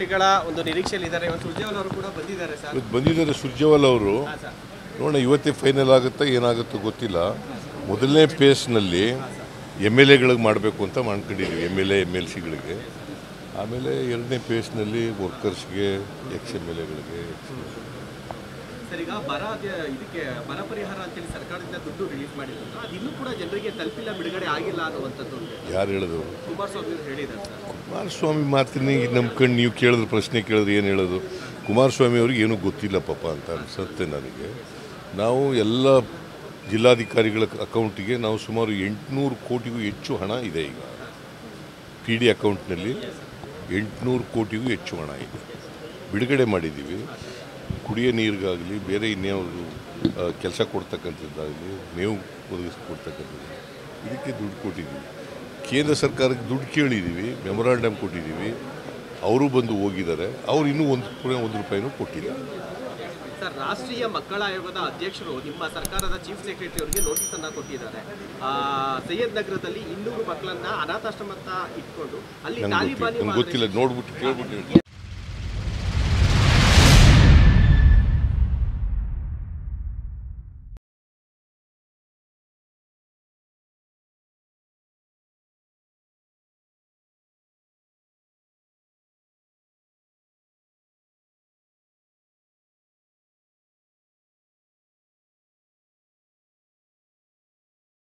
ಗಳ ಒಂದು ನಿರೀಕ್ಷೆಯಲ್ಲಿ ಇದ್ದಾರೆ ಇವತ್ತು ಸುರ್ಜೇವಾಲ್ ಅವರು ಕೂಡ ಬಂದಿದ್ದಾರೆ ಸರ್ ಇವತ್ತು ಬಂದಿದ್ದಾರೆ ಸುರ್ಜೇವಾಲ್ ಅವರು ಹಾ ಸರ್ ನೋಡೋಣ ಇವತ್ತೇ ಫೈನಲ್ ಆಗುತ್ತಾ ಏನಾಗುತ್ತೋ ಗೊತ್ತಿಲ್ಲ ಮೊದಲನೇ ಫೇಸ್ನಲ್ಲಿ ಎಮ್ ಎಲ್ ಎಗಳಿಗೆ ಮಾಡಬೇಕು ಅಂತ ಮಾಡ್ಕೊಂಡಿದ್ದೀವಿ M L A M L ಸಿಗಳಿಗೆ ಆಮೇಲೆ ಎರಡನೇ ಫೇಸ್ನಲ್ಲಿ ವರ್ಕರ್ಸ್ಗೆ ಎಕ್ಸ್ ಎಮ್ ಎಲ್ ಎಗಳಿಗೆ ಸರ್ ಈಗ ಬರ ಅದ- ಇದಕ್ಕೆ ಬರ ಪರಿಹಾರ ಅಂತೇಳಿ ಸರ್ಕಾರದಿಂದ ದುಡ್ಡು ರಿಲೀಸ್ ಮಾಡಿದ್ರು ಅದು ಇನ್ನೂ ಕೂಡ ಜನರಿಗೆ ತಲುಪಿಲ್ಲ ಬಿಡುಗಡೆ ಆಗಿಲ್ಲ ಅನ್ನುವಂಥದ್ದು ಒಂದು ಯಾರು ಹೇಳಿದ್ರು ಕುಮಾರಸ್ವಾಮಿ ಅವರು ಹೇಳಿದ್ದಾರೆ ಸರ್ ಕುಮಾರಸ್ವಾಮಿ ಮಾತಿನ ನಂಬ್ಕೊಂಡು ನೀವು ಕೇಳಿದ್ರೆ ಪ್ರಶ್ನೆ ಕೇಳಿದ್ರೆ ಏನು ಹೇಳೋದು ಕುಮಾರಸ್ವಾಮಿ ಅವ್ರಿಗೆ ಏನೂ ಗೊತ್ತಿಲ್ಲ ಪಾಪ ಅಂತ ಅನಿಸುತ್ತೆ ನನಗೆ ನಾವು ಎಲ್ಲ ಜಿಲ್ಲಾಧಿಕಾರಿಗಳ ಅಕೌಂಟಿಗೆ ನಾವು ಸುಮಾರು ಎಂಟುನೂರು ಕೋಟಿಗೂ ಹೆಚ್ಚು ಹಣ ಇದೆ ಈಗ ಪಿ ಡಿ ಅಕೌಂಟ್ನಲ್ಲಿ ಎಂಟುನೂರು ಕೋಟಿಗೂ ಹೆಚ್ಚು ಹಣ ಇದೆ ಬಿಡುಗಡೆ ಮಾಡಿದ್ದೀವಿ ಕುಡಿಯೋ ನೀರಿಗಾಗಲಿ ಬೇರೆ ಇನ್ಯಾವುದು ಕೆಲಸ ಕೊಡ್ತಕ್ಕಂಥದ್ದಾಗಲಿ ಮೇವು ಒದಗಿಸ್ಕೊಡ್ತಕ್ಕಂಥದ್ದು ಇದಕ್ಕೆ ದುಡ್ಡು ಕೊಟ್ಟಿದ್ದೀವಿ ಕೇಂದ್ರ ಸರ್ಕಾರಕ್ಕೆ ದುಡ್ಡು ಕೇಳಿದ್ದೀವಿ ಮೆಮೊರಾಂಡಮ್ ಕೊಟ್ಟಿದ್ದೀವಿ ಅವರು ಬಂದು ಹೋಗಿದ್ದಾರೆ ಅವ್ರು ಇನ್ನೂ ಒಂದು ರೂಪಾಯಿ ಒಂದು ರೂಪಾಯಿನೂ ಕೊಟ್ಟಿಲ್ಲ ಸರ್ ರಾಷ್ಟ್ರೀಯ ಮಕ್ಕಳ ಆಯೋಗದ ಅಧ್ಯಕ್ಷರು ನಿಮ್ಮ ಸರ್ಕಾರದ ಚೀಫ್ ಸೆಕ್ರೆಟರಿ ಅವರಿಗೆ ನೋಟಿಸ್ ಅನ್ನ ಕೊಟ್ಟಿದ್ದಾರೆ ಆ, ಸೈಯದ್ ನಗರದಲ್ಲಿ ಇನ್ನೂರು ಮಕ್ಕಳನ್ನ ಅನಾಥಾಶ್ರಮ ಅಂತ ಇಟ್ಕೊಂಡು ಅಲ್ಲಿ ನಂಗೆ ಗೊತ್ತಿಲ್ಲ ತಾಲಿಬಾನಿ ನಂಗೆ ಗೊತ್ತಿಲ್ಲ ನೋಡ್ಬಿಟ್ಟು ಕೇಳ್ಬಿಟ್ಟು ಹೇಳ್ತೀನಿ